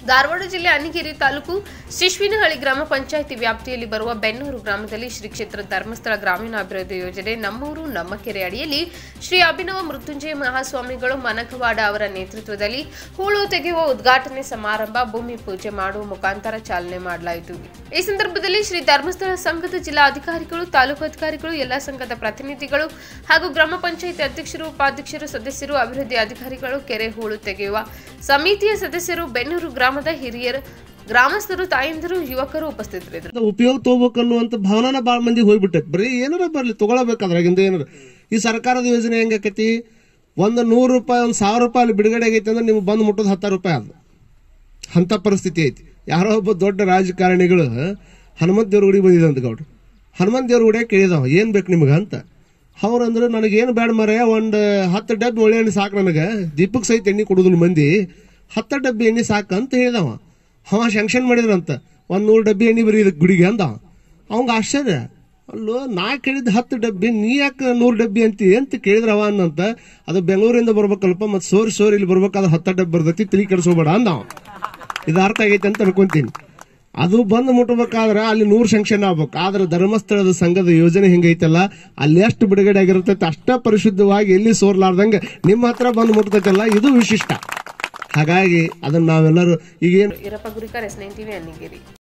ಧಾರವಾಡ ಜಿಲ್ಲೆ ಅನಿಗೇರಿ ತಾಲೂಕು ಶಿಶ್ವಿನಹಳ್ಳಿ ಗ್ರಾಮ ಪಂಚಾಯಿತಿ ವ್ಯಾಪ್ತಿಯಲ್ಲಿ ಬರುವ ಬೆನ್ನೂರು ಗ್ರಾಮದಲ್ಲಿ ಶ್ರೀ ಕ್ಷೇತ್ರ ಧರ್ಮಸ್ಥಳ ಗ್ರಾಮೀಣಾಭಿವೃದ್ಧಿ ಯೋಜನೆ ನಮ್ಮೂರು ನಮ್ಮ ಕೆರೆ ಅಡಿಯಲ್ಲಿ ಶ್ರೀ ಅಭಿನವ ಮೃತ್ಯುಂಜಯ ಮಹಾಸ್ವಾಮಿಗಳು ಮನಕವಾಡ ಅವರ ನೇತೃತ್ವದಲ್ಲಿ ಹೂಳು ತೆಗೆಯುವ ಉದ್ಘಾಟನೆ ಸಮಾರಂಭ ಭೂಮಿ ಪೂಜೆ ಮಾಡುವ ಮುಖಾಂತರ ಚಾಲನೆ ಮಾಡಲಾಯಿತು ಈ ಸಂದರ್ಭದಲ್ಲಿ ಶ್ರೀ ಧರ್ಮಸ್ಥಳ ಸಂಘದ ಜಿಲ್ಲಾ ಅಧಿಕಾರಿಗಳು ತಾಲೂಕು ಅಧಿಕಾರಿಗಳು ಎಲ್ಲಾ ಸಂಘದ ಪ್ರತಿನಿಧಿಗಳು ಹಾಗೂ ಗ್ರಾಮ ಪಂಚಾಯಿತಿ ಅಧ್ಯಕ್ಷರು ಉಪಾಧ್ಯಕ್ಷರು ಸದಸ್ಯರು ಅಭಿವೃದ್ಧಿ ಅಧಿಕಾರಿಗಳು ಕೆರೆ ಹೂಳು ತೆಗೆಯುವ ಸಮಿತಿಯ ಸದಸ್ಯರು ಬೆನ್ನೂರು ಗ್ರಾಮದ ಹಿರಿಯರು ಗ್ರಾಮಸ್ಥರು ತಾಯಂದಿರು ಯುವಕರು ಉಪಸ್ಥಿತರಿದ್ದರು ಅದ್ ಉಪಯೋಗ ತಗೋಬೇಕು ಅನ್ನುವಂತ ಭಾವನಾನ ಬಾಳ ಮಂದಿ ಹೋಗ್ಬಿಟ್ಟೈತಿ ಬರೀ ಏನಾರ ಬರ್ಲಿ ತಗೊಳಬೇಕು ಅದ್ರಾಗಿಂದ ಏನಾರ ಈ ಸರ್ಕಾರದ ಯೋಜನೆ ಹೆಂಗಾಕತಿ ಒಂದು ನೂರು ರೂಪಾಯಿ ಒಂದು ಸಾವಿರ ರೂಪಾಯಿ ಅಲ್ಲಿ ಬಿಡುಗಡೆ ಆಗೈತಿ ಅಂದ್ರೆ ನಿಮ್ಗೆ ಬಂದು ಮುಟ್ಟೋದು ಹತ್ತಾರು ರೂಪಾಯಿ ಅದು ಅಂತ ಪರಿಸ್ಥಿತಿ ಐತಿ ಯಾರೋ ಒಬ್ಬ ದೊಡ್ಡ ರಾಜಕಾರಣಿಗಳು ಹನುಮಂತ ದೇವ್ರ ಗುಡಿ ಬಂದಿದಂತ ಗೌಡ್ರು ಹನುಮಂತ ದೇವ್ರ ಗುಡಿಯಾಗ ಕೇಳಿದವ ಏನ್ ಬೇಕು ನಿಮ್ಗೆ ಅಂತ ಅವ್ರಂದ್ರೆ ನನಗೇನು ಬೇಡ ಮರ ಒಂದು ಹತ್ತು ಡಬ್ಬಿ ಒಳ್ಳೆ ಎಣ್ಣೆ ಸಾಕು ನನಗೆ ದೀಪಕ್ ಸಹಿತ ಎಣ್ಣೆ ಕೊಡುದಿಲ್ಲ ಮಂದಿ ಹತ್ತು ಡಬ್ಬಿ ಎಣ್ಣೆ ಸಾಕು ಅಂತ ಹೇಳಿದವ ಅವ ಶಂಕ್ಷನ್ ಮಾಡಿದ್ರಂತ ಒಂದ್ ನೂರು ಡಬ್ಬಿ ಎಣ್ಣೆ ಬರೀ ಇದಕ್ಕೆ ಗುಡಿಗೆ ಅಂದ ಅವಂಗ ಆಶ್ಚರ್ಯ ಅಲ್ಲೋ ನಾ ಕೇಳಿದ ಹತ್ತು ಡಬ್ಬಿ ನೀ ಯಾಕೆ ನೂರು ಡಬ್ಬಿ ಅಂತಿ ಅಂತ ಕೇಳಿದ್ರವ ಅನ್ನಂತ ಅದು ಬೆಂಗಳೂರಿಂದ ಬರ್ಬೇಕಲ್ಪ ಮತ್ತೆ ಸೋರಿ ಸೋರಿ ಇಲ್ಲಿ ಬರ್ಬೇಕಾದ್ರೆ ಹತ್ತು ಡಬ್ಬಿ ಬರ್ತೈತಿ ತಿಳಿ ಕೆಡಿಸ್ಕೋಬೇಡ ಅಂದ ಅವ. ಇದು ಅರ್ಥ ಆಗೈತೆ ಅಂತ ಅನ್ಕೊಂತೀನಿ ಅದು ಬಂದು ಮುಟ್ಬೇಕಾದ್ರೆ ಅಲ್ಲಿ ನೂರು ಶಂಕ್ಷನ್ ಆಗ್ಬೇಕು ಆದ್ರೆ ಧರ್ಮಸ್ಥಳದ ಸಂಘದ ಯೋಜನೆ ಹೆಂಗೈತಲ್ಲ ಅಲ್ಲಿ ಎಷ್ಟು ಬಿಡುಗಡೆ ಆಗಿರ್ತೈತೆ ಅಷ್ಟ ಪರಿಶುದ್ಧವಾಗಿ ಎಲ್ಲಿ ಸೋರ್ಲಾರ್ದಂಗ ನಿಮ್ಮ ಹತ್ರ ಬಂದು ಮುಟ್ತೈತಲ್ಲ ಇದು ವಿಶಿಷ್ಟ ಹಾಗಾಗಿ ಅದನ್ನ ನಾವೆಲ್ಲರೂ ಈಗೇನು Eerappa Gurikar S nine TV ಅನಿಗೇರಿ